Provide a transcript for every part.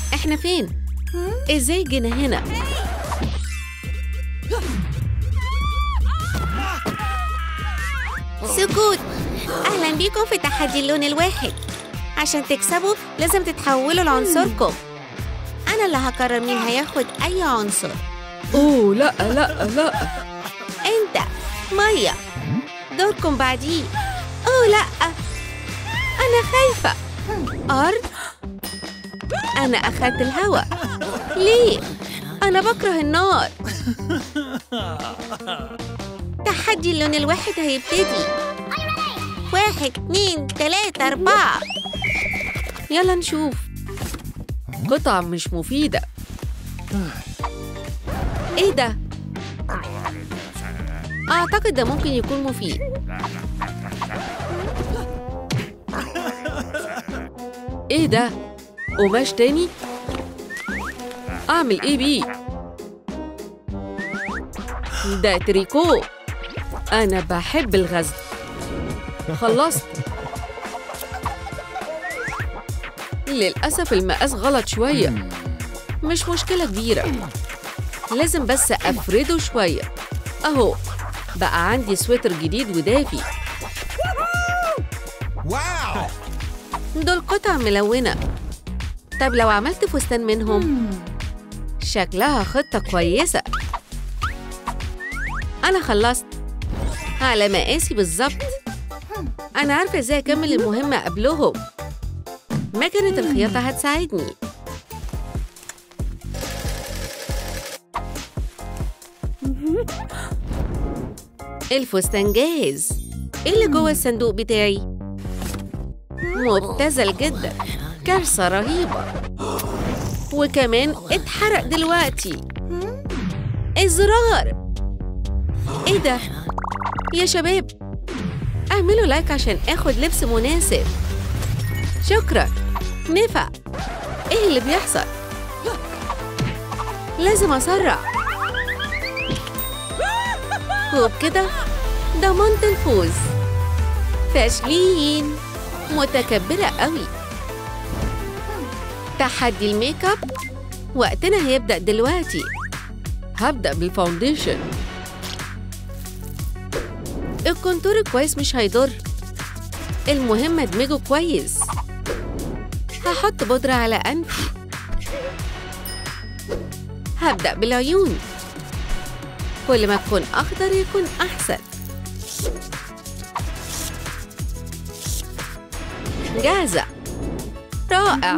احنا فين؟ ازاي جينا هنا؟ سكوت اهلا بيكم في تحدي اللون الواحد عشان تكسبوا لازم تتحولوا لعنصركم انا اللي هقرر مين هياخد اي عنصر اوه لا لا لا انت ميه دوركم بعديه اوه لا انا خايفه ارض انا اخدت الهواء ليه انا بكره النار تحدي اللون الواحد هيبتدي واحد اتنين تلاتة أربعة يلا نشوف قطع مش مفيدة ايه ده؟ أعتقد ده ممكن يكون مفيد ايه ده؟ قماش تاني؟ اعمل ايه بيه؟ ده تريكو انا بحب الغزل خلصت للأسف المقاس غلط شوية مش مشكلة كبيرة لازم بس أفرده شوية أهو بقى عندي سويتر جديد ودافي واو دول قطع ملونة طب لو عملت فستان منهم شكلها خطة كويسة أنا خلصت على مقاسي بالظبط أنا عارفة إزاي أكمل المهمة قبلهم مكنة الخياطة هتساعدني الفستان جاهز ايه اللي جوه الصندوق بتاعي مبتذل جدا كارثة رهيبة وكمان اتحرق دلوقتي الزرار ايه ده يا شباب اعملوا لايك عشان اخد لبس مناسب شكرا نفع ايه اللي بيحصل لازم اسرع وبكده ضمنت الفوز فاشلين متكبرة قوي تحدي الميك اب وقتنا هيبدأ دلوقتي هبدأ بالفاونديشن الكونتور كويس مش هيضر المهم ادمجه كويس هحط بودرة على أنفي هبدأ بالعيون كل ما تكون أخضر يكون أحسن جاهزة رائع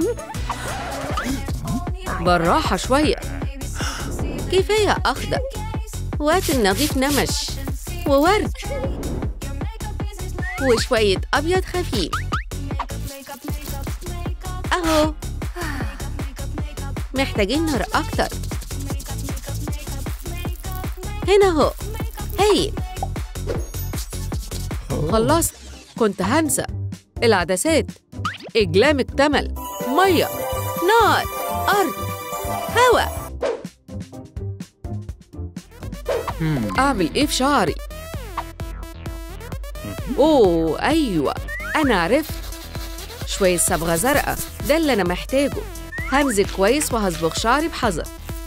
بالراحة شوية كفاية أخضر وقت النظيف نمش وورد وشوية أبيض خفيف أهو محتاجين نار أكتر هنا أهو هايل خلصت كنت هنسى العدسات إجلام اكتمل مية نار أرض هواء أعمل إيه في شعري؟ أوه أيوة أنا عرفت شوية صبغة زرقاء ده اللي أنا محتاجه همزج كويس وهصبغ شعري بحذر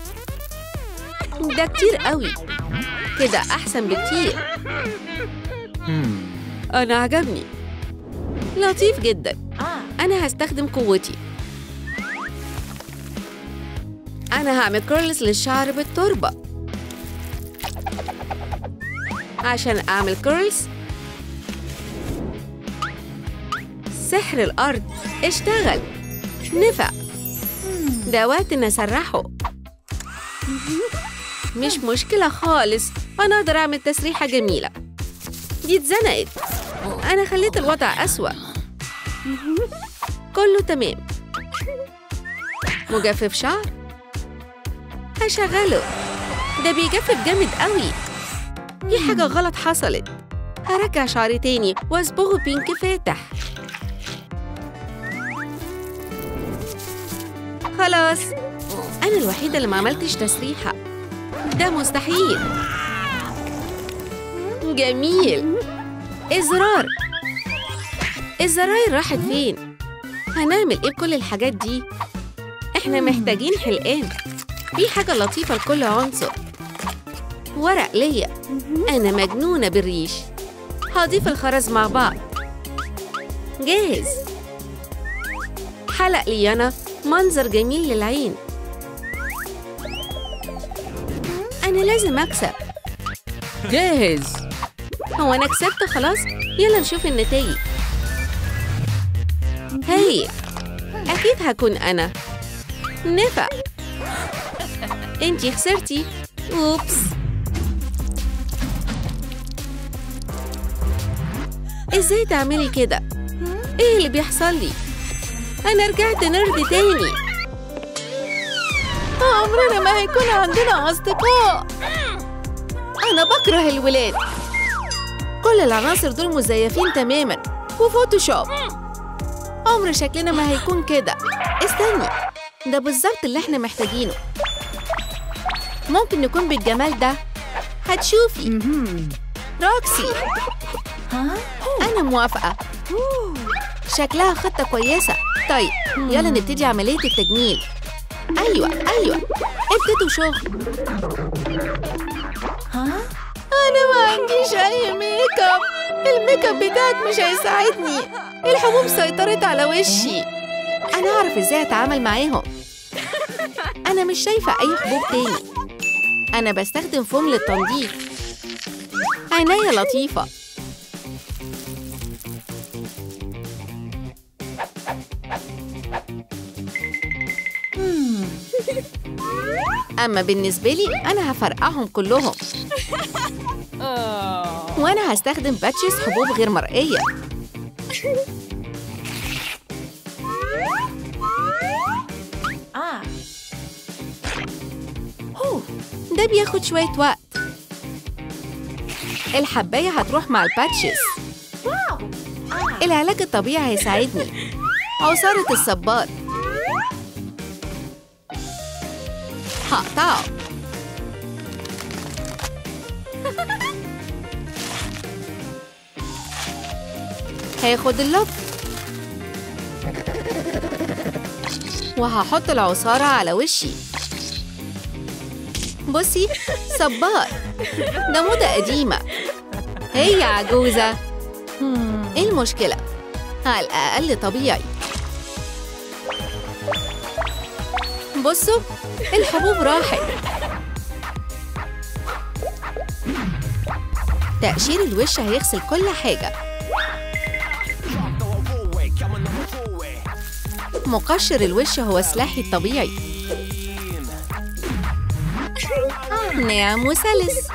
ده كتير قوي كده أحسن بكتير أنا عجبني لطيف جدا أنا هستخدم قوتي أنا هعمل كرولز للشعر بالتربة عشان أعمل كرولز سحر الأرض اشتغل نفع ده وقت إن أسرحه مش مشكلة خالص أنا أقدر أعمل تسريحة جميلة دي اتزنقت أنا خليت الوضع أسوأ كله تمام مجفف شعر هشغله ده بيجفف جامد قوي في حاجة غلط حصلت هرجع شعري تاني واصبغه بينك فاتح خلاص أنا الوحيدة اللي ما عملتش تسريحة ده مستحيل جميل الزرار الزراير راحت فين؟ هنعمل ايه بكل الحاجات دي؟ احنا محتاجين حلقان في حاجة لطيفة لكل عنصر ورق ليا أنا مجنونة بالريش هضيف الخرز مع بعض جاهز حلق لي أنا منظر جميل للعين أنا لازم أكسب جاهز هو أنا كسبت خلاص؟ يلا نشوف النتائج هاي أكيد هكون أنا نفع انتي خسرتي أوبس ازاي تعملي كده؟ ايه اللي بيحصل لي؟ أنا رجعت نرد تاني عمرنا ما هيكون عندنا أصدقاء أنا بكره الولاد كل العناصر دول مزيفين تماما وفوتوشوب عمر شكلنا ما هيكون كده استني ده بالظبط اللي احنا محتاجينه ممكن نكون بالجمال ده هتشوفي روكسي أنا موافقة شكلها خطة كويسة طيب يلا نبتدي عملية التجميل أيوة أيوة ابتدوا شغل أنا ما عنديش أي ميك اب الميك اب بتاعك مش هيساعدني الحبوب سيطرت على وشي أنا أعرف إزاي أتعامل معاهم أنا مش شايفة أي حبوب تاني أنا بستخدم فوم للتنظيف عناية لطيفة أما بالنسبة لي أنا هفرقعهم كلهم وأنا هستخدم باتشز حبوب غير مرئية ده بياخد شوية وقت الحباية هتروح مع الباتشز العلاج الطبيعي هيساعدني عصارة الصبار هقطعه هاخد اللف وهحط العصارة على وشي بصي صبار ده موضة قديمة هي عجوزة ايه المشكلة؟ على الأقل طبيعي بصوا الحبوب راحت تقشير الوش هيغسل كل حاجة مقشر الوش هو سلاحي الطبيعي ناعم وسلس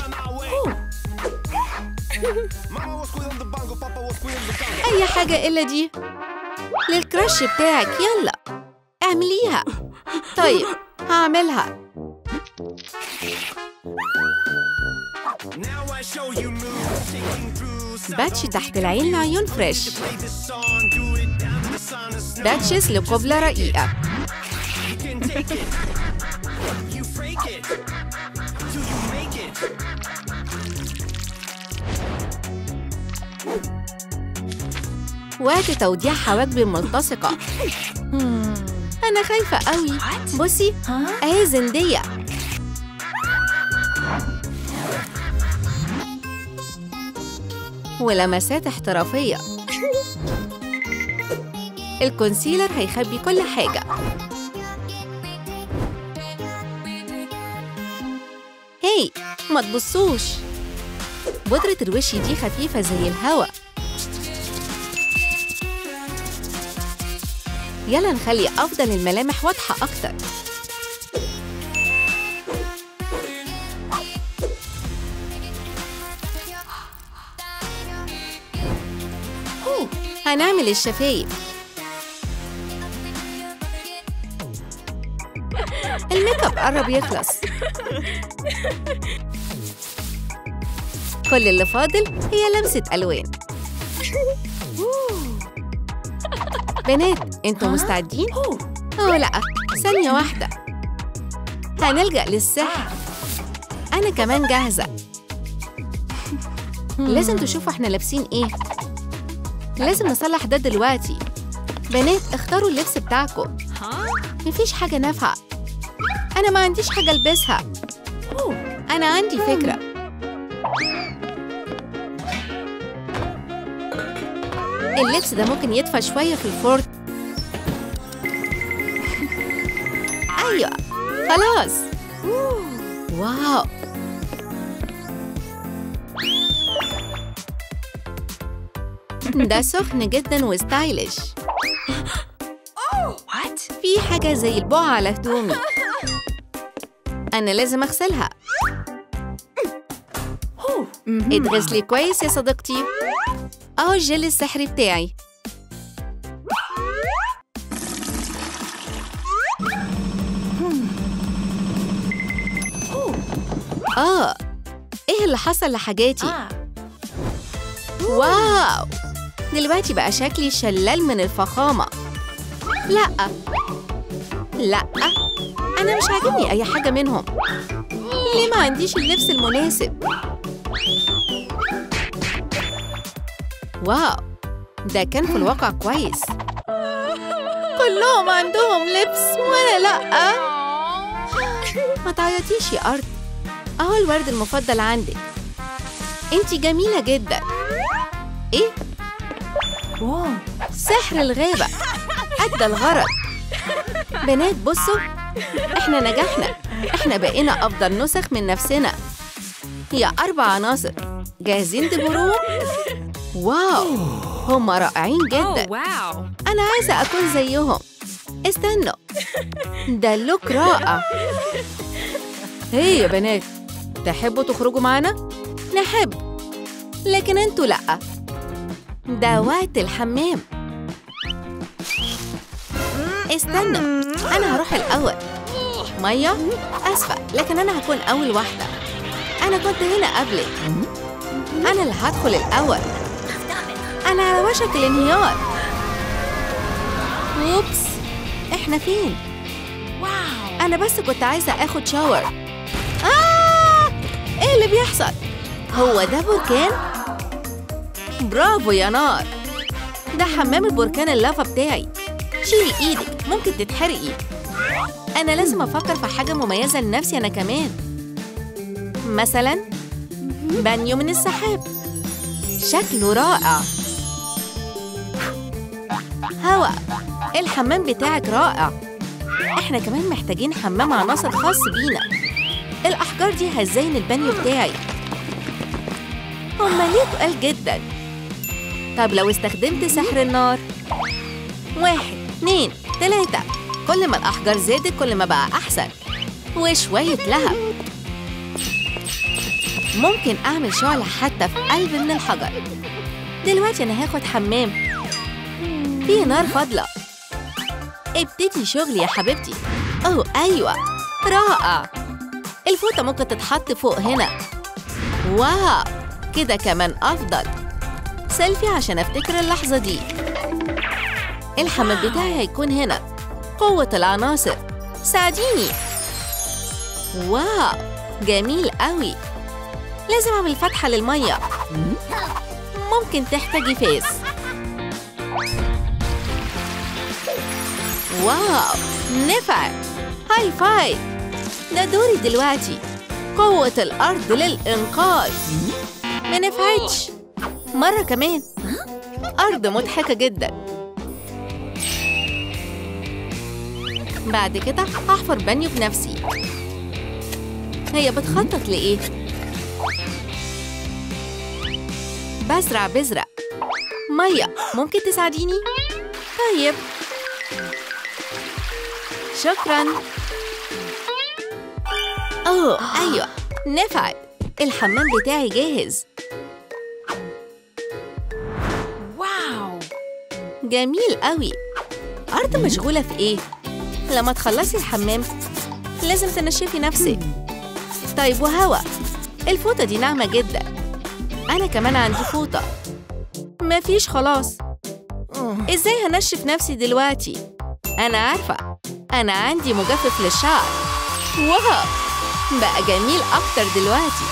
أي حاجة إلا دي للكراش بتاعك يلا اعمليها طيب هعملها باتش تحت العين لعيون فريش باتشز لقبلة رقيقة وقت توديع حواجبي الملتصقة أنا خايفة قوي بصي أهي زندية ولمسات احترافية الكونسيلر هيخبي كل حاجة هاي ما تبصوش بودرة الوش دي خفيفة زي الهوا يلا نخلي أفضل الملامح واضحة أكتر هنعمل الشفايف الميك اب قرب يخلص كل اللي فاضل هي لمسة ألوان بنات انتوا مستعدين؟ اوه لا ثانية واحدة هنلجأ للسحر أنا كمان جاهزة لازم تشوفوا احنا لابسين ايه لازم نصلح ده دلوقتي بنات اختاروا اللبس بتاعكم مفيش حاجة نافعة أنا ما عنديش حاجة ألبسها أنا عندي فكرة اللبس ده ممكن يدفى شوية في الفرن أيوة خلاص واو ده سخن جدا وستايلش في حاجة زي البقعة على هدومي أنا لازم أغسلها اتغسلي كويس يا صديقتي أهو الجل السحري بتاعي آه إيه اللي حصل لحاجاتي؟ واو دلوقتي بقى شكلي شلال من الفخامة لا لا أنا مش عاجبني أي حاجة منهم ليه ما عنديش اللبس المناسب واو ده كان في الواقع كويس كلهم عندهم لبس وأنا لأ ما تعيطيش يا أرض أهو الورد المفضل عندك انتي جميلة جدا ايه؟ واو سحر الغابة أدى الغرض بنات بصوا احنا نجحنا احنا بقينا أفضل نسخ من نفسنا هي أربع عناصر جاهزين تبروهم؟ واو هم رائعين جدا واو أنا عايزة أكون زيهم استنوا ده اللوك رائع هي يا بنات تحبوا تخرجوا معانا؟ نحب لكن انتوا لأ ده وقت الحمام استنوا أنا هروح الأول مية أسفة لكن أنا هكون أول واحدة أنا كنت هنا قبلك أنا اللي هدخل الأول أنا على وشك الانهيار أوبس إحنا فين؟ واو أنا بس كنت عايزة آخد شاور آه! إيه اللي بيحصل؟ هو ده بركان؟ برافو يا نار ده حمام البركان اللافا بتاعي شيلي ايدك ممكن تتحرقي انا لازم افكر في حاجه مميزه لنفسي انا كمان مثلا بانيو من السحاب شكله رائع هوا الحمام بتاعك رائع احنا كمان محتاجين حمام عناصر خاص بينا الاحجار دي هتزين البانيو بتاعي هما ليه تقال جدا طب لو استخدمت سحر النار واحد اتنين تلاتة كل ما الأحجار زادت كل ما بقى أحسن وشوية لهب ممكن أعمل شعلة حتى في قلب من الحجر دلوقتي أنا هاخد حمام في نار فاضلة ابتدي شغل يا حبيبتي أوه أيوة رائع الفوطة ممكن تتحط فوق هنا واو كده كمان أفضل سيلفي عشان أفتكر اللحظة دي الحمام بتاعي هيكون هنا قوة العناصر ساعديني واو جميل قوي لازم أعمل فتحة للمية ممكن تحتاجي فاس واو نفع هاي فايف ده دوري دلوقتي قوة الأرض للإنقاذ ما نفعتش مرة كمان أرض مضحكة جدا بعد كده هحفر بانيو بنفسي هي بتخطط لإيه؟ بزرع بزرع مية ممكن تساعديني؟ طيب شكرا أوه أيوة نفعت الحمام بتاعي جاهز واو جميل قوي أرض مشغولة في إيه؟ لما تخلصي الحمام لازم تنشفي نفسك طيب وهوا الفوطة دي ناعمة جدا أنا كمان عندي فوطة مفيش خلاص إزاي هنشف نفسي دلوقتي؟ أنا عارفة أنا عندي مجفف للشعر واو بقى جميل أكتر دلوقتي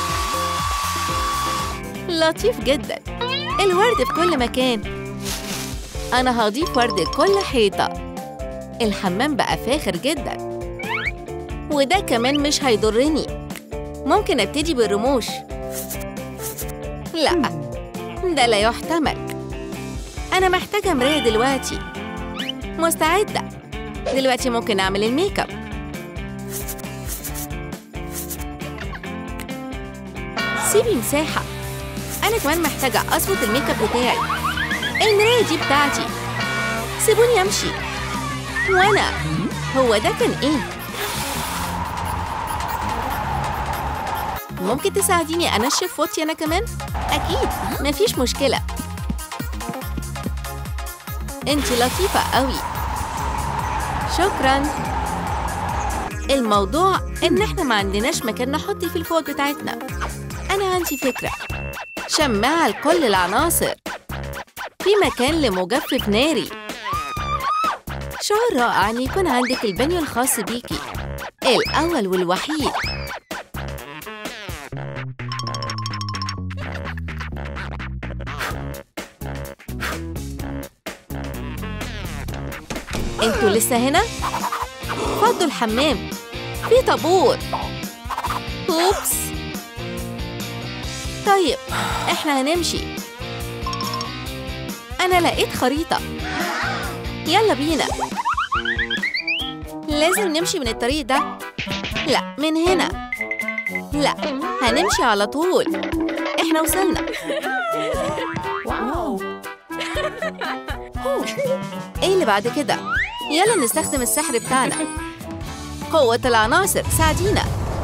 لطيف جدا الورد في كل مكان أنا هضيف ورد لكل حيطة الحمام بقى فاخر جدا وده كمان مش هيضرني ممكن ابتدي بالرموش لا ده لا يحتمل أنا محتاجة مراية دلوقتي مستعدة دلوقتي ممكن أعمل الميك اب سيبي مساحة أنا كمان محتاجة أظبط الميك اب بتاعي المراية دي بتاعتي سيبوني أمشي وأنا هو ده كان إيه؟ ممكن تساعديني أنشف فوتي أنا كمان؟ أكيد مفيش مشكلة انت لطيفة قوي شكرا الموضوع ان احنا ما عندناش مكان نحط فيه الفوط بتاعتنا انا عندي فكرة شماعة لكل العناصر في مكان لمجفف ناري شعور رائع ان يكون عندك البانيو الخاص بيكي الاول والوحيد انتوا لسه هنا؟ فضوا الحمام في طابور اوبس طيب احنا هنمشي انا لقيت خريطة يلا بينا لازم نمشي من الطريق ده لا من هنا لا هنمشي على طول احنا وصلنا واو ايه اللي بعد كده يلا نستخدم السحر بتاعنا قوة العناصر ساعدينا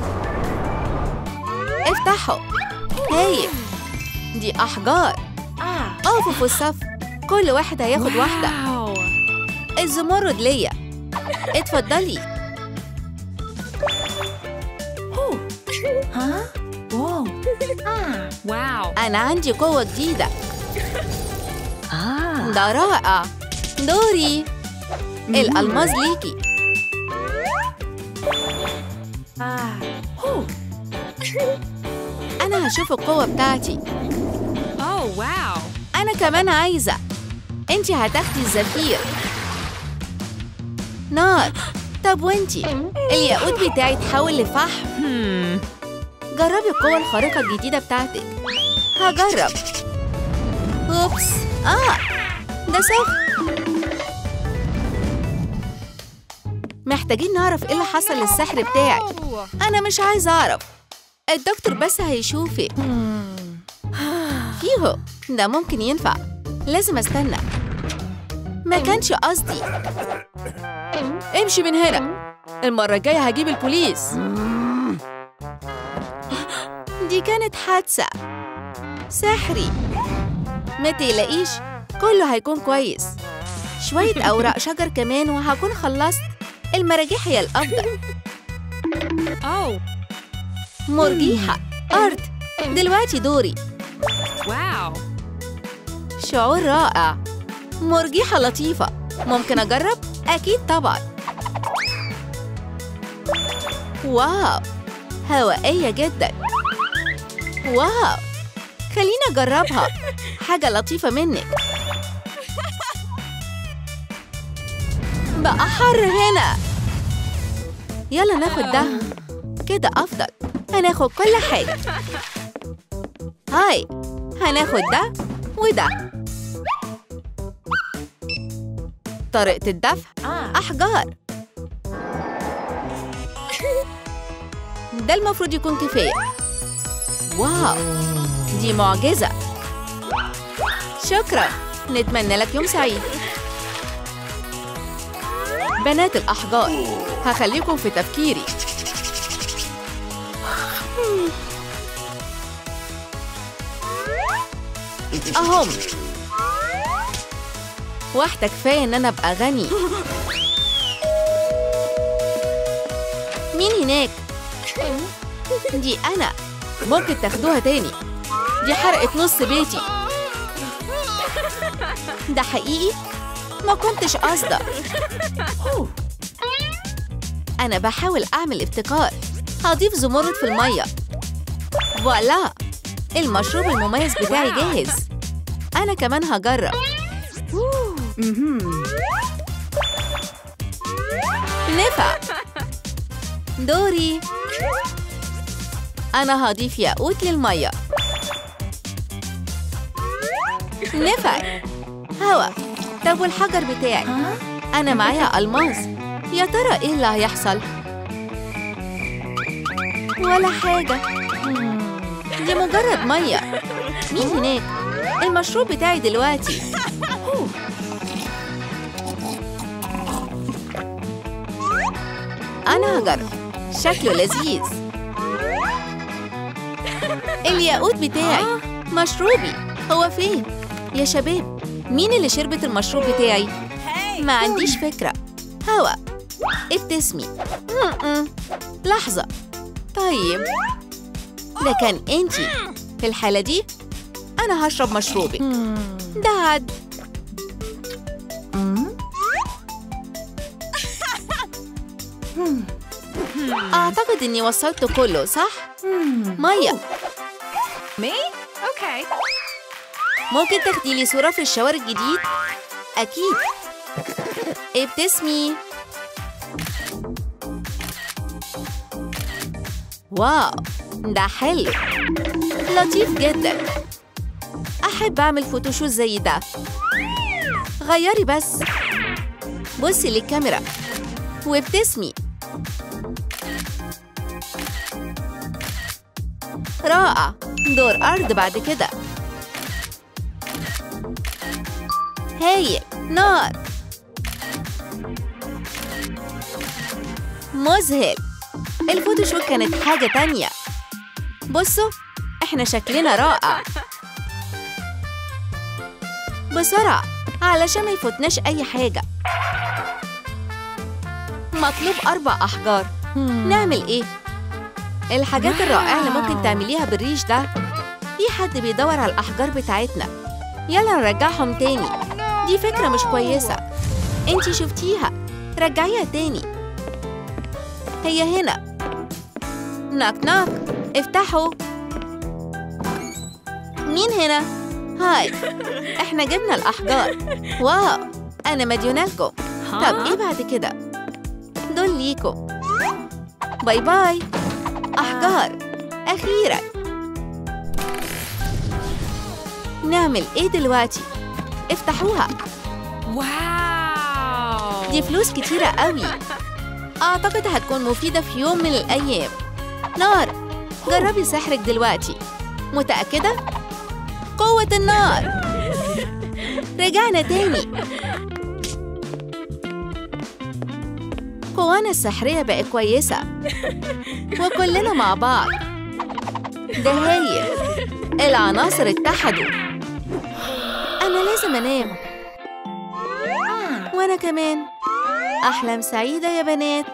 افتحوا هايل دي أحجار آه اقفوا في الصف كل واحد هياخد واحدة واو الزمرد ليا اتفضلي ها واو آه واو أنا عندي قوة جديدة آه ده رائع دوري الألماس ليكي آه أنا هشوف القوة بتاعتي أوه واو أنا كمان عايزة أنتي هتاخدي الزفير نار طب وانتي الياقوت بتاعي اتحول لفحم هم جربي القوة الخارقة الجديدة بتاعتك هجرب أوبس آه ده سخن محتاجين نعرف ايه اللي حصل للسحر بتاعي أنا مش عايزة أعرف الدكتور بس هيشوفك فيهو ده ممكن ينفع لازم استنى ما كانش قصدي امشي من هنا المرة الجاية هجيب البوليس دي كانت حادثة سحري ما تقلقيش كله هيكون كويس شوية أوراق شجر كمان وهكون خلصت المراجيح هي الأفضل أوه مرجيحة أرض دلوقتي دوري واو شعور رائع مرجيحة لطيفة ممكن أجرب؟ أكيد طبعا واو هوائية جدا واو خليني أجربها حاجة لطيفة منك بقى حر هنا يلا ناخد ده كده أفضل هناخد كل حاجة هاي هناخد ده وده طريقة الدفع آه أحجار ده المفروض يكون كفاية واو دي معجزة شكرا نتمنى لك يوم سعيد بنات الأحجار هخليكم في تفكيري أهم واحدة كفاية إن أنا أبقى غني مين هناك؟ دي أنا ممكن تاخدوها تاني دي حرقت نص بيتي ده حقيقي؟ ما كنتش قصده أنا بحاول أعمل ابتكار هضيف زمرد في المية فوالا المشروب المميز بتاعي جاهز أنا كمان هجرب نفع دوري أنا هضيف ياقوت للمية نفع هوا طب والحجر بتاعي أنا معايا ألماس يا ترى إيه اللي هيحصل؟ ولا حاجة دي مجرد مية مين هناك؟ المشروب بتاعي دلوقتي أنا هجرب شكله لذيذ الياقوت بتاعي مشروبي هو فين؟ يا شباب مين اللي شربت المشروب بتاعي؟ ما عنديش فكرة هوا ابتسمي م-م. لحظة طيب ده كان انتي في الحالة دي أنا هشرب مشروبك ده عد أعتقد إني وصلت كله صح؟ مية Me? Okay. ممكن تاخدي لي صورة في الشاور الجديد؟ أكيد ابتسمي واو ده حلو لطيف جدا أحب أعمل فوتوشوت زي ده غيري بس بصي للكاميرا وابتسمي رائع دور أرض بعد كده هايل نار مذهل الفوتوشوت كانت حاجة تانية بصوا احنا شكلنا رائع بسرعة علشان ما يفوتناش أي حاجة مطلوب أربع أحجار نعمل إيه؟ الحاجات الرائعة اللي ممكن تعمليها بالريش ده في حد بيدور على الأحجار بتاعتنا يلا نرجعهم تاني دي فكرة مش كويسة انتي شفتيها رجعيها تاني هي هنا ناك ناك افتحوا مين هنا؟ هاي احنا جبنا الأحجار واو أنا مديونالكم طب ايه بعد كده؟ دول ليكم باي باي أحجار أخيرا نعمل ايه دلوقتي؟ افتحوها Wow. دي فلوس كتيرة قوي أعتقد هتكون مفيدة في يوم من الأيام نار جربي سحرك دلوقتي متأكدة؟ قوة النار رجعنا تاني قوانا السحرية بقت كويسة وكلنا مع بعض ده هايل العناصر اتحدوا أنا لازم أنام وأنا كمان أحلام سعيدة يا بنات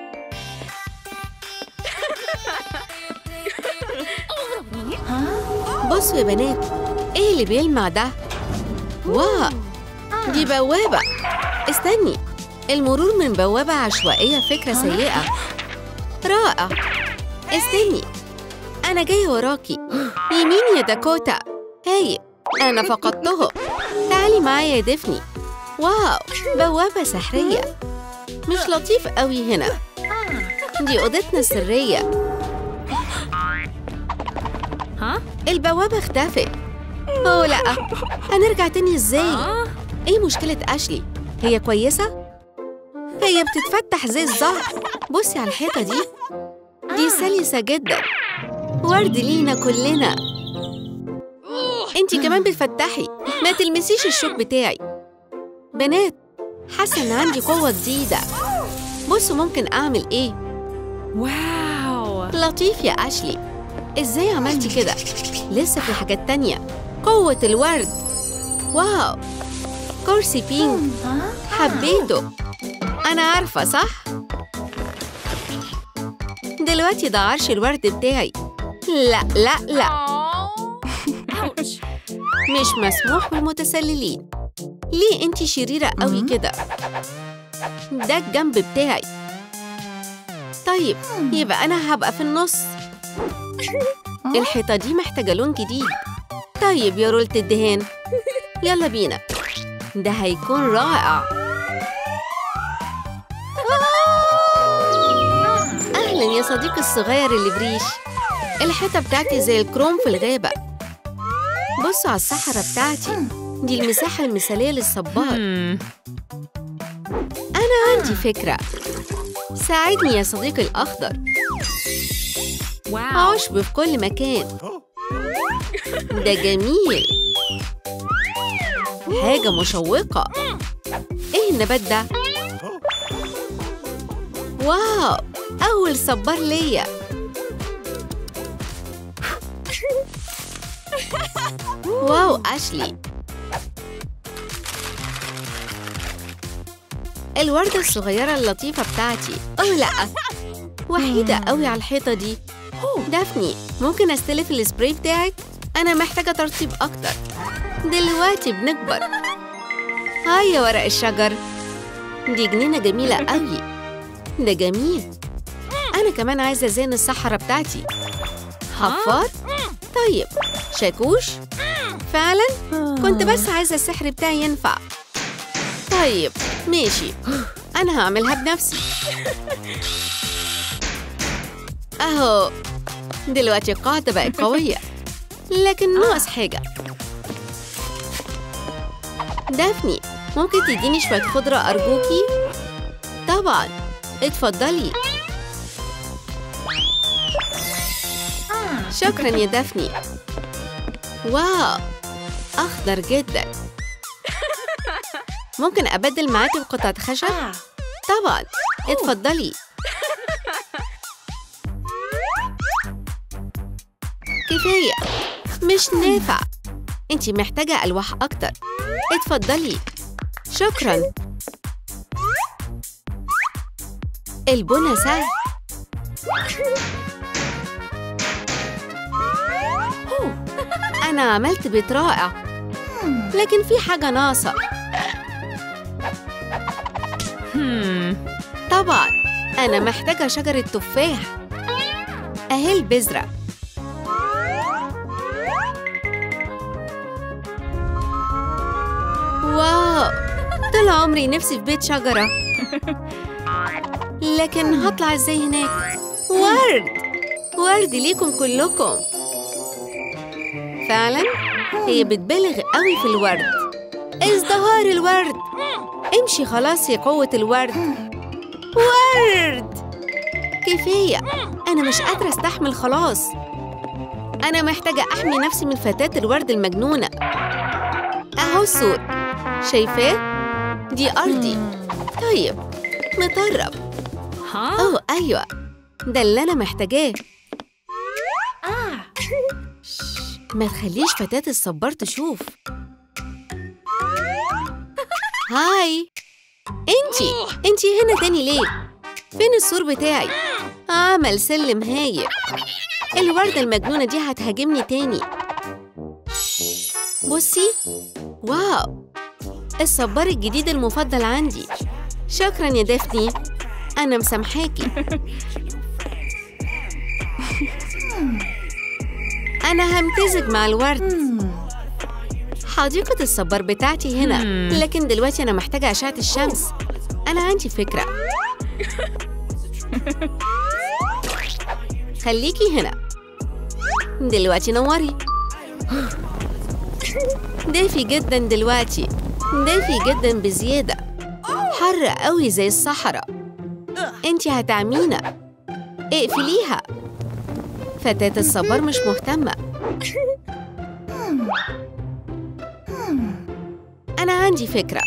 بصوا يا بنات إيه اللي بيلمع ده؟ واو دي بوابة استني المرور من بوابة عشوائية فكرة سيئة رائع استني أنا جاية وراكي يمين يا داكوتا هاي أنا فقدته تعالي معايا يا دفني واو بوابة سحرية مش لطيف قوي هنا دي أوضتنا السرية Huh? البوابة اختفت أوه لأ هنرجع تاني إزاي؟ Huh? إيه مشكلة أشلي؟ هي كويسة؟ هي بتتفتح زي الزهر بصي على الحيطة دي دي سلسة جدا ورد لينا كلنا انتي كمان بتفتحي ما تلمسيش الشوك بتاعي بنات حاسة إن عندي قوة جديدة بصوا ممكن أعمل إيه Wow. لطيف يا أشلي إزاي عملتي كده؟ لسه في حاجات تانية قوة الورد واو كرسي بينك حبيته أنا عارفة صح؟ دلوقتي ده عرش الورد بتاعي لا لا لا Ouch. مش مسموح بالمتسللين ليه انتي شريرة قوي كده؟ ده الجنب بتاعي طيب يبقى أنا هبقى في النص الحيطة دي محتاجة لون جديد طيب يا رولة الدهان يلا بينا ده هيكون رائع آه! يا صديقي الصغير اللي بريش الحيطة بتاعتي زي الكروم في الغابة بصوا على الصحراء بتاعتي دي المساحة المثالية للصبار Hmm. أنا عندي فكرة ساعدني يا صديقي الأخضر Wow. عشب في كل مكان ده جميل حاجة مشوقة ايه النبات ده؟ واو أول صبار ليا واو أشلي الوردة الصغيرة اللطيفة بتاعتي أوه لأ وحيدة قوي على الحيطة دي دافني ممكن استلف السبراي بتاعك؟ أنا محتاجة ترطيب أكتر دلوقتي بنكبر هاي يا ورق الشجر دي جنينة جميلة قوي ده جميل أنا كمان عايزة أزين الصحراء بتاعتي حفار؟ طيب شاكوش؟ فعلا؟ كنت بس عايزة السحر بتاعي ينفع طيب ماشي أنا هعملها بنفسي أهو دلوقتي القاعدة بقت قوية لكن ناقص حاجة دافني ممكن تديني شوية خضرة أرجوكي؟ طبعا اتفضلي شكرا يا دافني واو أخضر جدا ممكن أبدل معاكي بقطعة خشب؟ طبعا اتفضلي كفاية مش نافع انتي محتاجة ألواح أكتر اتفضلي شكرا البنى سهل أنا عملت بيت رائع لكن في حاجة ناقصة Hmm. طبعا أنا محتاجة شجرة تفاح أهي البذرة واو طول عمري نفسي في بيت شجرة لكن هطلع ازاي هناك ورد ورد ليكم كلكم فعلا هي بتبالغ قوي في الورد ازدهار الورد امشي خلاص يا قوة الورد ورد كفاية أنا مش قادرة أستحمل خلاص أنا محتاجة أحمي نفسي من فتاة الورد المجنونة أهو الصوت شايفاه؟ دي أرضي طيب مطرب Huh? أوه أيوة ده اللي أنا محتاجاه ما تخليش فتاة الصبار تشوف هاي انتي انتي هنا تاني ليه فين السور بتاعي عمل سلم هايل الوردة المجنونة دي هتهاجمني تاني بصي واو الصبار الجديد المفضل عندي شكرا يا دافني أنا مسامحاكي أنا همتزج مع الورد حديقة الصبار بتاعتي هنا مم. لكن دلوقتي أنا محتاجة أشعة الشمس أنا عندي فكرة خليكي هنا دلوقتي نوري دافي جدا دلوقتي دافي جدا بزيادة حر قوي زي الصحراء انتي هتعمينا اقفليها فتاة الصبار مش مهتمة أنا عندي فكرة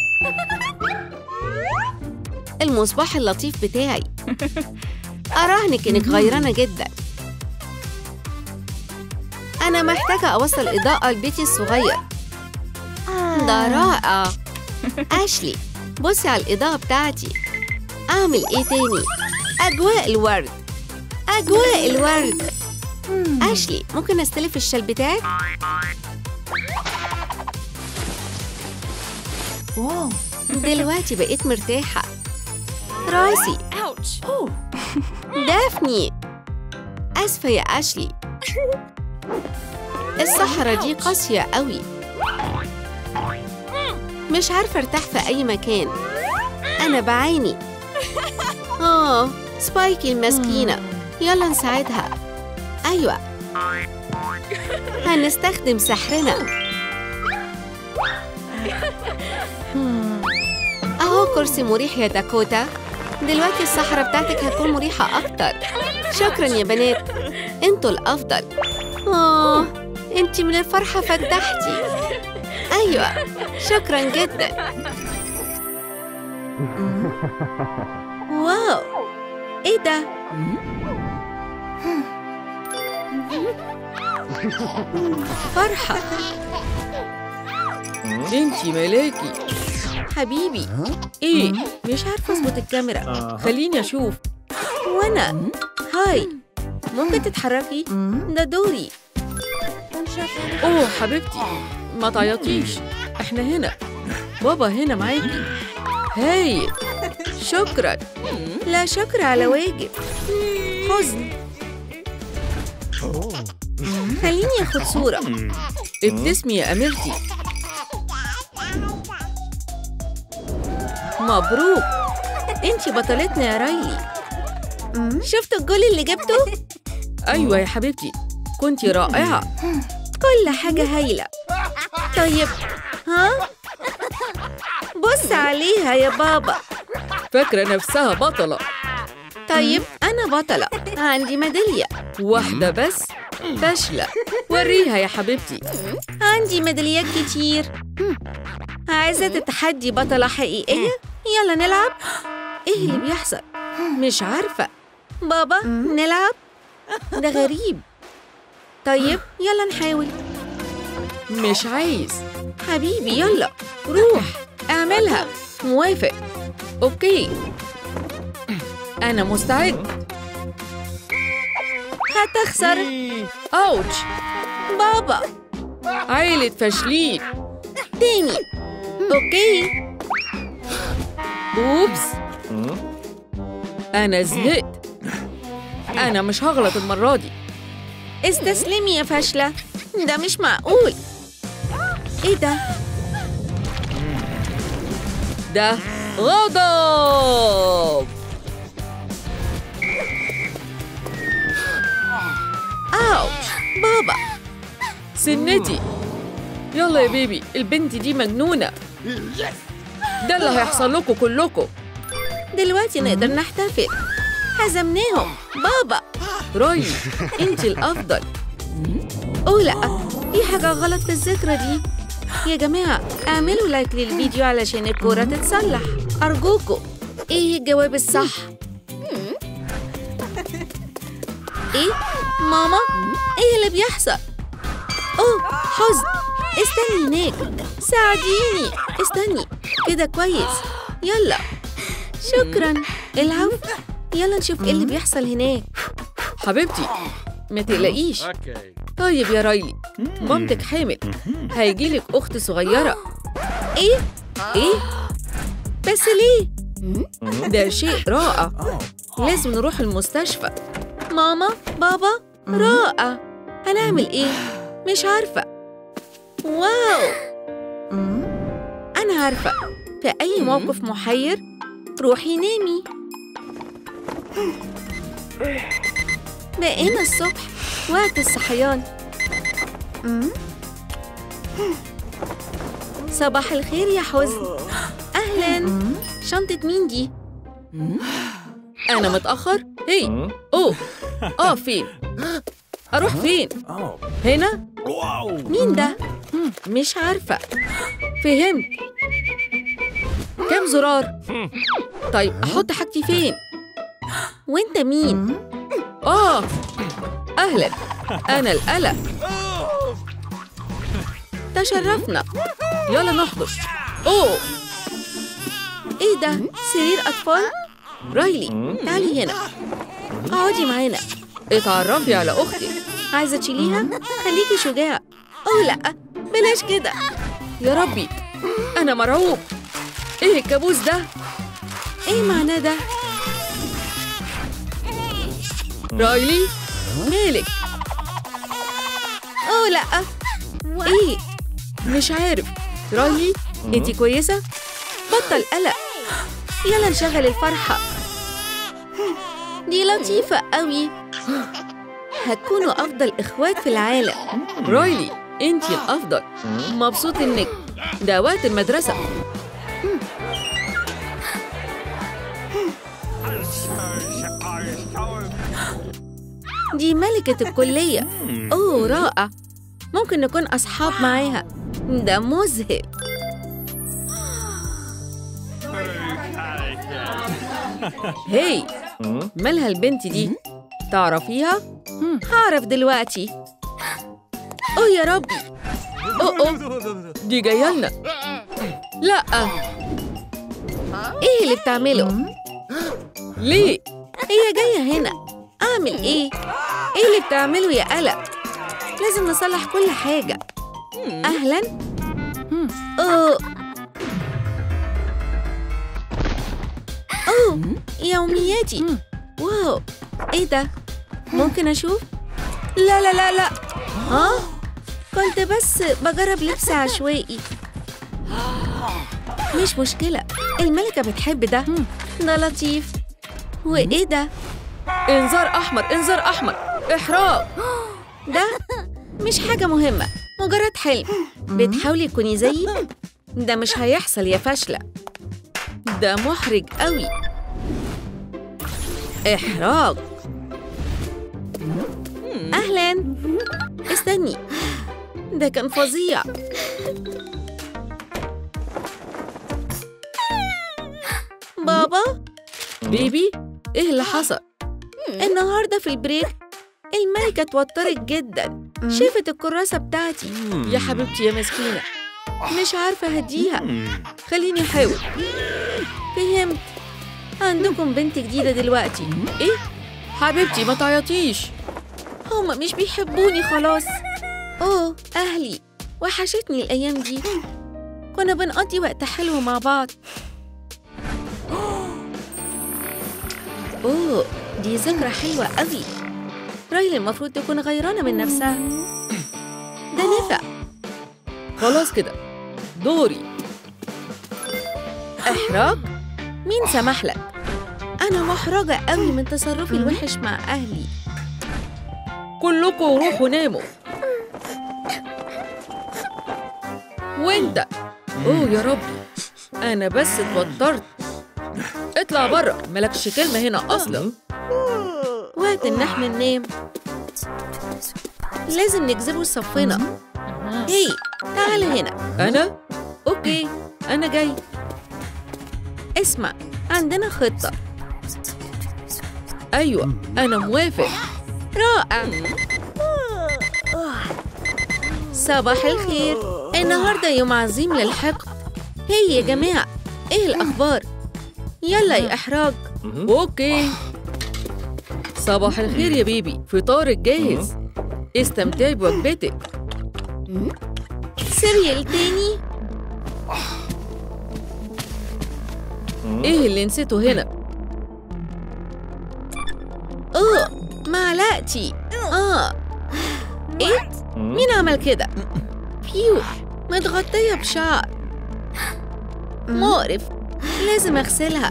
المصباح اللطيف بتاعي أراهنك إنك غيرانة جدا أنا محتاجة أوصل إضاءة لبيتي الصغير ده رائع أشلي بصي على الإضاءة بتاعتي أعمل إيه تاني؟ أجواء الورد أجواء الورد أشلي ممكن أستلف الشال بتاعك؟ دلوقتي بقيت مرتاحة راسي Ouch. دافني آسفة يا أشلي الصحراء دي قاسية قوي مش عارفة ارتاح في أي مكان أنا بعاني آه سبايكي المسكينة يلا نساعدها أيوة هنستخدم سحرنا أهو كرسي مريح يا داكوتا دلوقتي الصحراء بتاعتك هتكون مريحة أكتر شكرا يا بنات انتوا الأفضل آه انتي من الفرحة فتحتي أيوة شكرا جدا واو ايه ده؟ فرحة انتي ملاكي حبيبي ايه مش عارفه اظبط الكاميرا خليني اشوف وانا هاي ممكن تتحركي ده دوري اوه حبيبتي ما تعيطيش احنا هنا بابا هنا معاكي هاي شكرا لا شكر على واجب حزن خليني اخد صورة ابتسمي يا اميرتي مبروك انتي بطلتنا يا رايلي شفتوا الجول اللي جبته؟ ايوه يا حبيبتي كنتي رائعه كل حاجة هايلة طيب ها؟ بص عليها يا بابا فاكره نفسها بطله طيب أنا بطلة عندي ميدالية واحده بس فاشله وريها يا حبيبتي عندي ميداليات كتير عايزة تتحدي بطلة حقيقية؟ يلا نلعب ايه اللي بيحصل؟ مش عارفة بابا نلعب؟ ده غريب طيب يلا نحاول مش عايز حبيبي يلا روح اعملها موافق اوكي انا مستعد هتخسر اوتش بابا عيلة فاشلين تاني اوكي اوبس انا زهقت انا مش هغلط المرة دي استسلمي يا فاشلة ده مش معقول ايه ده؟ ده غضب اوش بابا سنتي يلا يا بيبي البنت دي مجنونة ده اللي هيحصل لكم كلكم دلوقتي نقدر نحتفل هزمناهم بابا راي انت الافضل اوه لا في حاجة غلط في الذكرى دي يا جماعة اعملوا لايك للفيديو علشان الكورة تتصلح أرجوكوا ايه الجواب الصح؟ ايه؟ ماما؟ ايه اللي بيحصل؟ اوه حزن استني هناك ساعديني استني كده كويس يلا شكرا العفو يلا نشوف ايه اللي بيحصل هناك حبيبتي ما تقلقيش طيب يا رايلي مامتك حامل هيجيلك اخت صغيرة ايه؟ ايه بس ليه؟ ده شيء رائع لازم نروح المستشفى ماما بابا رائع هنعمل ايه مش عارفه واو انا عارفه في اي موقف محير روحي نامي بقينا الصبح وقت الصحيان صباح الخير يا حزن اهلا شنطه مين دي انا متأخر هي اوه اه فين اروح فين هنا مين ده مش عارفة فهمت كم زرار طيب احط حاجتي فين وانت مين اه اهلا انا القلق تشرفنا يلا نحضر اوه ايه ده سرير اطفال رايلي تعالي هنا اقعدي معانا اتعرفي على اختي عايزه تشيليها خليكي شجاع اوه لا بلاش كده يا ربي انا مرعوب ايه الكابوس ده ايه معناه ده رايلي مالك اوه لا ايه مش عارف رايلي انتي كويسة بطل قلق يلا نشغل الفرحة دي لطيفة قوي هتكونوا أفضل إخوات في العالم رايلي انتي الافضل مبسوط انك ده وقت المدرسه دي ملكة الكلية أوه رائع ممكن نكون أصحاب معاها ده مذهل هي مالها البنت دي تعرفيها هعرف دلوقتي أوه يا ربي اوه اوه دي جايه لنا لا إيه اللي بتعمله؟ ليه هي جاية هنا أعمل إيه؟ إيه اللي بتعمله يا قلق؟ لازم نصلح كل حاجة أهلا أوه أوه يومياتي واو إيه ده؟ ممكن أشوف؟ لا لا لا لا ها؟ كنت بس بجرب لبس عشوائي مش مشكلة الملكة بتحب ده ده لطيف وإيه ده؟ انذار احمر انذار احمر احراق ده مش حاجة مهمة مجرد حلم بتحاولي تكوني زيي ده مش هيحصل يا فاشلة ده محرج قوي إحراج أهلا استني ده كان فظيع بابا بيبي ايه اللي حصل النهاردة في البريك الملكة اتوترت جدا شافت الكراسة بتاعتي يا حبيبتي يا مسكينه مش عارفه اهديها خليني احاول فهمت عندكم بنت جديدة دلوقتي ايه حبيبتي ما تعيطيش هما مش بيحبوني خلاص أوه أهلي وحشتني الأيام دي كنا بنقضي وقت حلو مع بعض أوه دي ذكرى حلوة قوي رايلي المفروض تكون غيرانة من نفسها ده نفع خلاص كده دوري إحراج؟ مين سمح لك؟ أنا محرجة قوي من تصرفي الوحش مع أهلي كلكم روحوا ناموا وانت اوه يا رب انا بس اتوترت اطلع بره مالكش كلمه هنا اصلا وقت إن احنا ننام لازم نجذبه صفنا هي تعال هنا انا أوكي أنا جاي اسمع عندنا خطة ايوه انا موافق رائع صباح الخير النهاردة يوم عظيم للحقد هي يا جماعة ايه الأخبار؟ يلا يا إحراج اوكي صباح الخير يا بيبي فطارك جاهز استمتعي بوجبتك سيريال تاني ايه اللي نسيته هنا اوه معلقتي اه ايه مين عمل كده بيو متغطية بشعر مقرف لازم اغسلها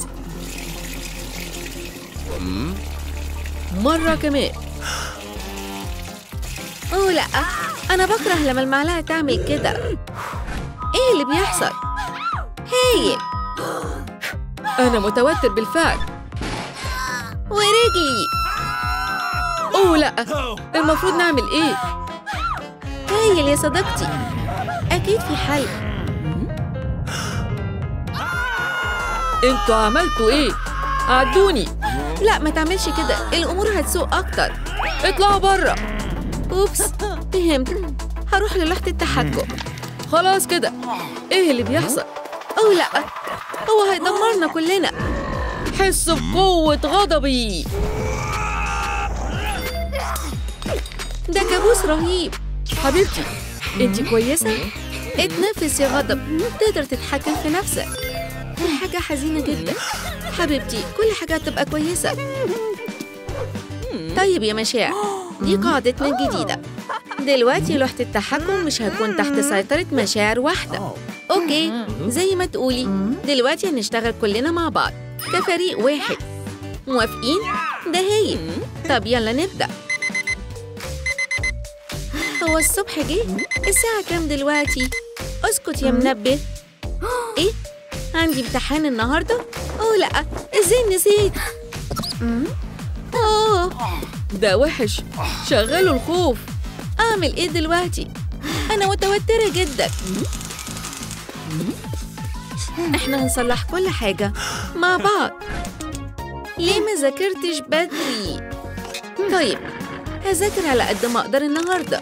مره كمان اوه لا انا بكره لما المعلقة تعمل كده ايه اللي بيحصل هايل انا متوتر بالفعل ورجلي اوه لا المفروض نعمل ايه هايل يا صديقتي اكيد في حل انتوا عملتوا ايه عدوني لا ما تعملش كده الامور هتسوء اكتر اطلعوا بره اوبس فهمت هروح للوحة التحكم خلاص كده ايه اللي بيحصل اوه لا هو هيدمرنا كلنا حس بقوه غضبي ده كابوس رهيب حبيبتي انت كويسه اتنفس يا غضب تقدر تتحكم في نفسك دي حاجة حزينة جدا حبيبتي كل حاجة هتبقى كويسة طيب يا مشاعر دي قاعدتنا الجديدة دلوقتي لوحة التحكم مش هتكون تحت سيطرة مشاعر واحدة أوكي زي ما تقولي دلوقتي هنشتغل كلنا مع بعض كفريق واحد موافقين؟ ده هايل طب يلا نبدأ هو الصبح جه الساعة كام دلوقتي؟ اسكت يا منبه ايه؟ عندي امتحان النهاردة؟ اوه لا ازاي نسيت؟ اوه ده وحش شغلوا الخوف اعمل ايه دلوقتي؟ انا متوترة جدا احنا هنصلح كل حاجة مع بعض ليه ما ذاكرتش بدري؟ طيب هذاكر على قد ما اقدر النهارده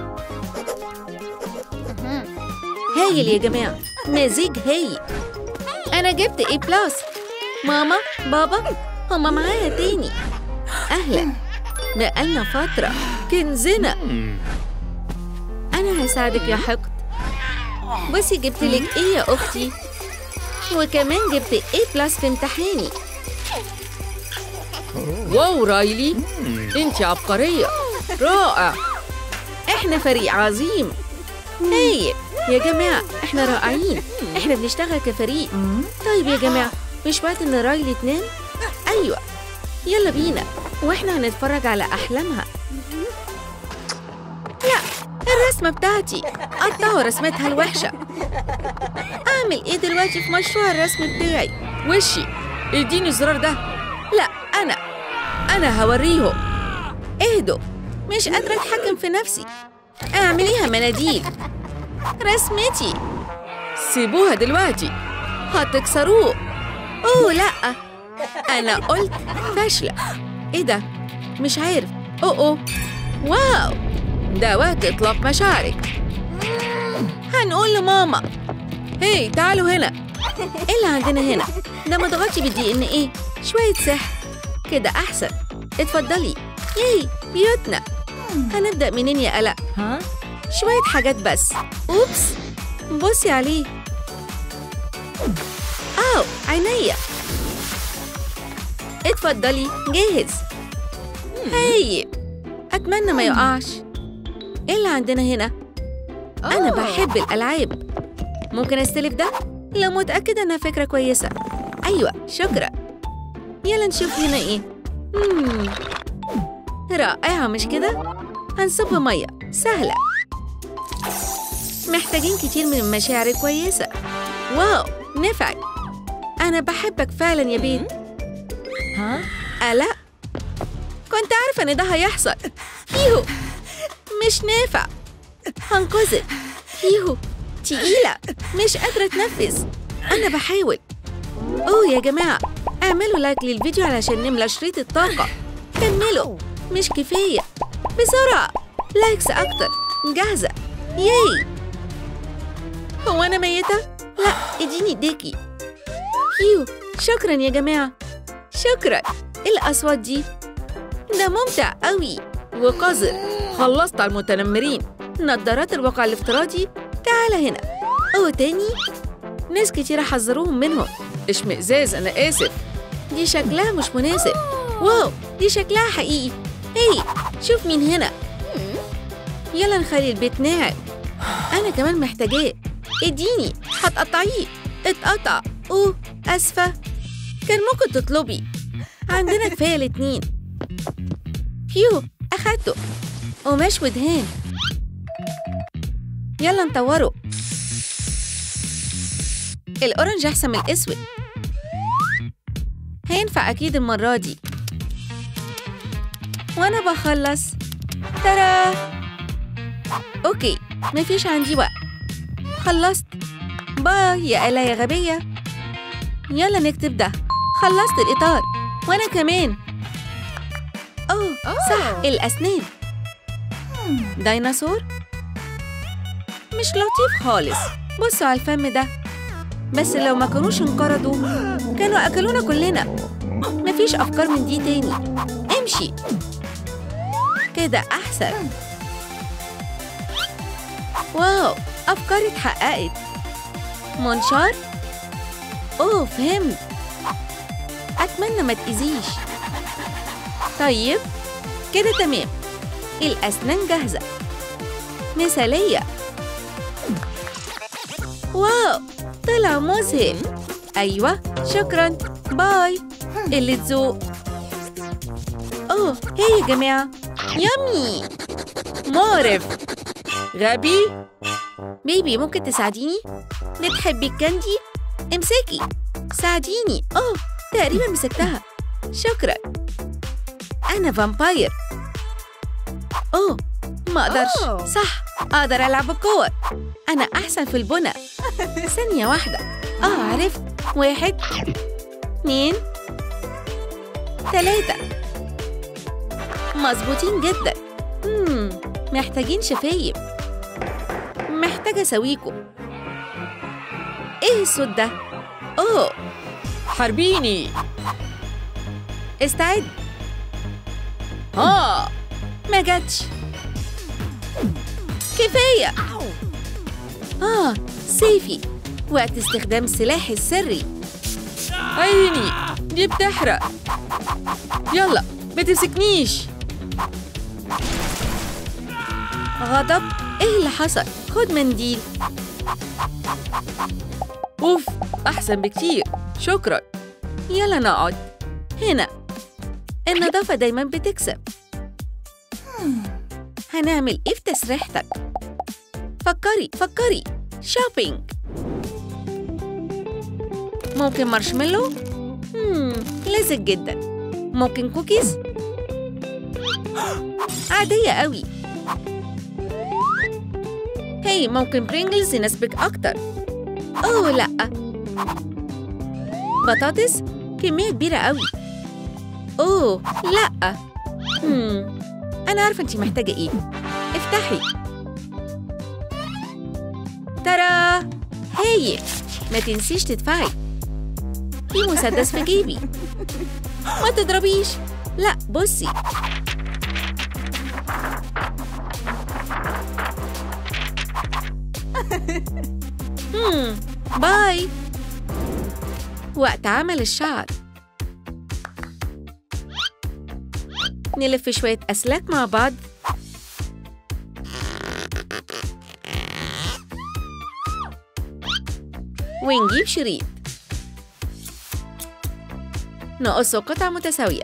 هايل يا جماعة مزيج هايل أنا جبت A بلس ماما بابا هما معايا تاني أهلا بقالنا فترة كنزنا أنا هساعدك يا حقد بصي جبت لك إيه يا أختي وكمان جبت A بلس في امتحاني واو رايلي انت عبقرية رائع احنا فريق عظيم هايل يا جماعة احنا رائعين احنا بنشتغل كفريق طيب يا جماعة مش وقت ان رايلي تنام ايوه يلا بينا واحنا هنتفرج على احلامها لا الرسمة بتاعتي قطعوا رسمتها الوحشة اعمل ايه دلوقتي في مشروع الرسم بتاعي وشي اديني الزرار ده لا انا انا هوريهم اهدوا مش قادرة اتحكم في نفسي اعمليها مناديل رسمتي سيبوها دلوقتي هتكسروه اوه لا انا قلت فاشلة ايه ده مش عارف اوه اوه واو ده وقت اطلاق مشاعرك هنقول لماما هي تعالوا هنا ايه اللي عندنا هنا ده مضغطي بالدي ان ايه شوية سحر كده احسن اتفضلي ياي بيوتنا هنبدأ منين يا قلق ها شوية حاجات بس أوبس بصي عليه أو عينيا اتفضلي جاهز هاي أتمنى ما يقعش إيه اللي عندنا هنا؟ أنا بحب الألعاب ممكن أستلف ده؟ لا متأكدة إنها فكرة كويسة أيوة شكرا يلا نشوف هنا إيه مم. رائعة مش كده؟ هنصب مية سهلة محتاجين كتير من المشاعر الكويسة واو نفعت أنا بحبك فعلا يا بيت ها ألا كنت عارفة إن ده هيحصل يهو مش نافع هنقذك يهو تقيلة مش قادرة أتنفس أنا بحاول أوه يا جماعة اعملوا لايك للفيديو علشان نملى شريط الطاقة كملوا مش كفاية بسرعة لايكس أكتر جاهزة ياي هو أنا ميتة؟ لا اديني ايديكي يو شكرا يا جماعة شكرا ايه الأصوات دي؟ ده ممتع قوي وقذر خلصت على المتنمرين نظارات الواقع الافتراضي تعال هنا أوه تاني ناس كتيرة حذروهم منهم اشمئزاز أنا آسف دي شكلها مش مناسب واو دي شكلها حقيقي هي شوف مين هنا يلا نخلي البيت ناعم أنا كمان محتاجاه اديني هتقطعيه اتقطع اوه اسفة كان ممكن تطلبي عندنا كفاية الاتنين فيو اخدته قماش ودهان يلا نطوره الأورنج أحسن من الأسود هينفع أكيد المرة دي وأنا بخلص ترى أوكي مفيش عندي وقت خلصت باي يا آلا يا غبية يلا نكتب ده خلصت الإطار وأنا كمان أوه صح الأسنان ديناصور مش لطيف خالص بصوا على الفم ده بس لو ما كانوش انقرضوا كانوا أكلونا كلنا مفيش أفكار من دي تاني امشي كده أحسن واو أفكاري اتحققت منشار؟ أوه فهمت أتمنى ما تأذيش طيب كده تمام الأسنان جاهزة مثالية واو طلع مذهل أيوة شكرا باي اللي تذوق أوه هي يا جماعة يامي مقرف غبي بيبي ممكن تساعديني؟ بتحبي الكاندي؟ امسكي ساعديني أوه تقريبا مسكتها شكرا أنا فامباير أوه ما أقدرش صح أقدر ألعب بالكور أنا أحسن في البنى ثانية واحدة آه عرفت واحد اتنين تلاتة مظبوطين جدا مم. محتاجين شفايف محتاجة أسويكم إيه الصوت ده؟ أوه حاربيني استعد ها ما جاتش كفاية آه سيفي وقت استخدام سلاحي السري عيني دي بتحرق يلا ما تمسكنيش غضب ايه اللي حصل خد منديل اوف احسن بكتير شكرا يلا نقعد هنا النظافة دايما بتكسب هنعمل ايه في تسريحتك فكري فكري شوبينج ممكن مارشميلو مم. لذيذ جدا ممكن كوكيز عادية قوي هي ممكن برينجلز يناسبك أكتر أوه لأ بطاطس كمية كبيرة قوي أوه لأ مم. أنا عارفة أنتي محتاجة إيه افتحي ترى هاي ما تنسيش تدفعي في مسدس في جيبي ما تضربيش لا بصي مم. باي وقت عمل الشعر نلف شوية أسلاك مع بعض ونجيب شريط نقصه قطع متساوية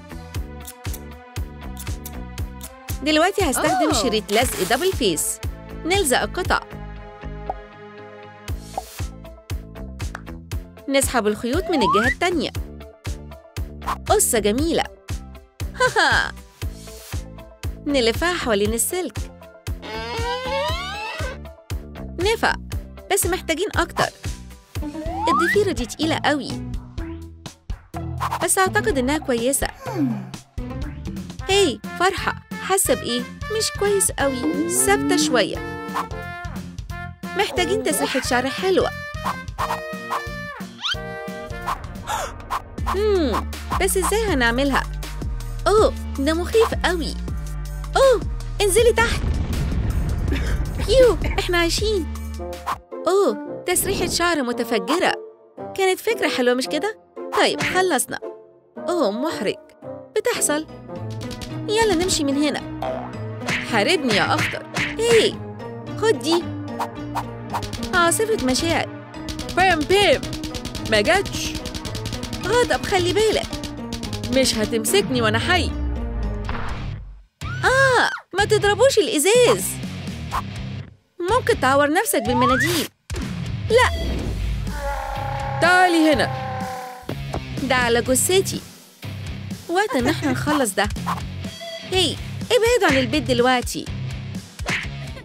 دلوقتي هستخدم أوه. شريط لزق دبل فيس نلزق القطع نسحب الخيوط من الجهة التانية قصة جميلة هاها نلفها حوالين السلك نفع بس محتاجين أكتر الضفيرة دي تقيلة قوي بس أعتقد إنها كويسة هاي فرحة حاسة بإيه؟ مش كويس قوي ثابتة شوية محتاجين تسريحة شعر حلوة مم. بس ازاي هنعملها؟ اوه ده مخيف قوي اوه انزلي تحت يو احنا عايشين اوه تسريحة شعر متفجرة كانت فكرة حلوة مش كده؟ طيب خلصنا اوه محرج بتحصل يلا نمشي من هنا حاربني يا أخضر هي خد دي عاصفة مشاعر بام بام ما جاتش غضب خلي بالك مش هتمسكني وانا حي اه ما تضربوش الازاز ممكن تعور نفسك بالمناديل لا تعالي هنا ده على جثتي وقت ان احنا نخلص ده هي ابعدوا عن البيت دلوقتي